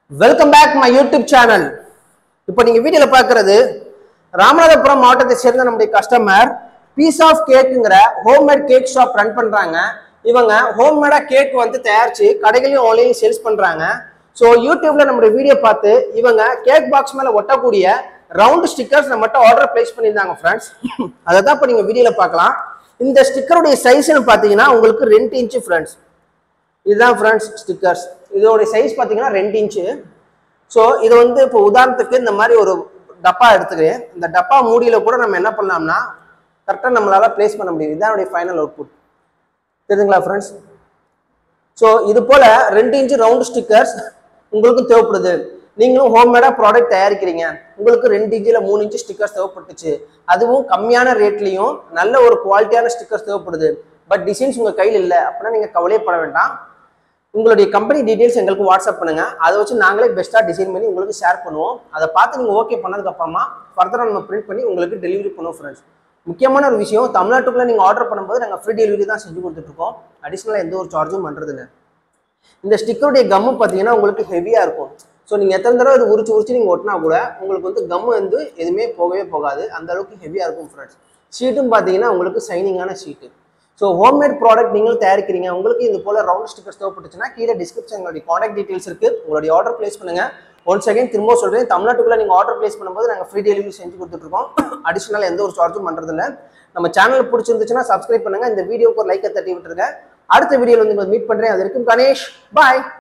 welcome back my YouTube channel இப்போ நீங்க வீடியோல பார்க்கறது ராமநாதபுரம் மாவட்டத்தை சேர்ந்த நம்முடைய கஸ்டமர் பீஸ் ஆஃப் கேக்குங்கிற ஹோம்மேட் கேக் ஷாப் ரன் பண்றாங்க இவங்க ஹோம்மேடா கேக் வந்து தயாரிச்சு கடைகளையும் ஆன்லைன் சேல்ஸ் பண்றாங்க ஸோ யூடியூப்ல நம்முடைய வீடியோ பார்த்து இவங்க கேக் பாக்ஸ் மேல ஒட்டக்கூடிய ரவுண்ட் ஸ்டிக்கர்ஸ் நம்மகிட்ட ஆர்டர் பிளேஸ் பண்ணியிருந்தாங்க ஃப்ரெண்ட்ஸ் அதை தான் இப்போ நீங்க வீடியோல பார்க்கலாம் இந்த ஸ்டிக்கருடைய சைஸ்னு பார்த்தீங்கன்னா உங்களுக்கு ரெண்டு இன்ச்சு ஃப்ரெண்ட்ஸ் இதுதான் ஃப்ரெண்ட்ஸ் ஸ்டிக்கர்ஸ் இதோடைய சைஸ் பார்த்தீங்கன்னா ரெண்டு இன்ச்சு ஸோ இது வந்து இப்போ உதாரணத்துக்கு இந்த மாதிரி ஒரு டப்பா எடுத்துக்கிறேன் இந்த டப்பா மூடியில கூட நம்ம என்ன பண்ணலாம்னா கரெக்டாக நம்மளால ப்ளேஸ் பண்ண முடியும் இதுதான் ஃபைனல் அவுட்புட் தெரியுதுங்களா ஃப்ரெண்ட்ஸ் ஸோ இது போல ரெண்டு இன்ச்சு ரவுண்ட் ஸ்டிக்கர்ஸ் உங்களுக்கும் தேவைப்படுது நீங்களும் ஹோம்மேடா ப்ராடக்ட் தயாரிக்கிறீங்க உங்களுக்கு ரெண்டு இன்ச்சில் மூணு இன்ச்சு ஸ்டிக்கர்ஸ் தேவைப்பட்டுச்சு அதுவும் கம்மியான ரேட்லையும் நல்ல ஒரு குவாலிட்டியான ஸ்டிக்கர்ஸ் தேவைப்படுது பட் டிசைன்ஸ் உங்கள் கையில் இல்லை அப்படின்னா நீங்கள் கவலையப்பட வேண்டாம் உங்களுடைய கம்பெனி டீடைல்ஸ் எங்களுக்கு வாட்ஸ்அப் பண்ணுங்க அதை வச்சு நாங்களே பெஸ்ட்டாக டிசைன் பண்ணி உங்களுக்கு ஷேர் பண்ணுவோம் அதை பார்த்து நீங்கள் ஓகே பண்ணதுக்கு அப்புறமா ஃபர்தராக நம்ம பிரிண்ட் பண்ணி உங்களுக்கு டெலிவரி பண்ணுவோம் ஃப்ரெண்ட்ஸ் முக்கியமான ஒரு விஷயம் தமிழ்நாட்டுக்குள்ள நீங்கள் ஆர்டர் பண்ணும்போது நாங்கள் ஃப்ரீ டெலிவரி தான் செஞ்சு கொடுத்துட்ருக்கோம் அடிஷ்னலாக எந்த ஒரு சார்ஜும் பண்ணுறதில்ல இந்த ஸ்டிக்கருடைய கம்மு பார்த்தீங்கன்னா உங்களுக்கு ஹெவியாக இருக்கும் ஸோ நீங்கள் எத்தனை தடவை இது உரிச்சு உரிச்சு நீங்கள் ஒட்டினா கூட உங்களுக்கு வந்து கம்மு வந்து எதுவுமே போகவே போகாது அந்த அளவுக்கு ஹெவியாக இருக்கும் ஃப்ரெண்ட்ஸ் ஷீட்டும் பார்த்தீங்கன்னா உங்களுக்கு சைனிங்கான ஷீட்டு ஸோ ஹோம்மேட் ப்ராடக்ட் நீங்களும் தயாரிக்கிறீங்க உங்களுக்கு இது போல ரவுண்ட் ஸ்டிக்கர்ஸ் தேவைப்பட்டுச்சுன்னா கீழே டிஸ்கிரிப்ஷன் எங்களுடைய காண்டாக்ட் டீடைல்ஸ் இருக்கு உங்களுடைய ஆர்டர் பிளேஸ் பண்ணுங்க ஒன் செகண்ட் திரும்ப சொல்றேன் தமிழ்நாட்டுக்குள்ள நீங்க ஆர்டர் பிளேஸ் பண்ணும்போது நாங்கள் ஃப்ரீ டெலிவரி செஞ்சு கொடுத்துட்ருக்கோம் அடிஷனல் எந்த ஒரு சார்ஜும் பண்றதில்ல நம்ம சேனல் பிடிச்சிருந்துச்சுன்னா சப்ஸ்கிரைப் பண்ணுங்க இந்த வீடியோக்கு ஒரு லைக்கை தட்டி விட்டுருங்க அடுத்த வீடியோவில் வந்து மீட் பண்றேன் அது வரைக்கும் கணேஷ் பாய்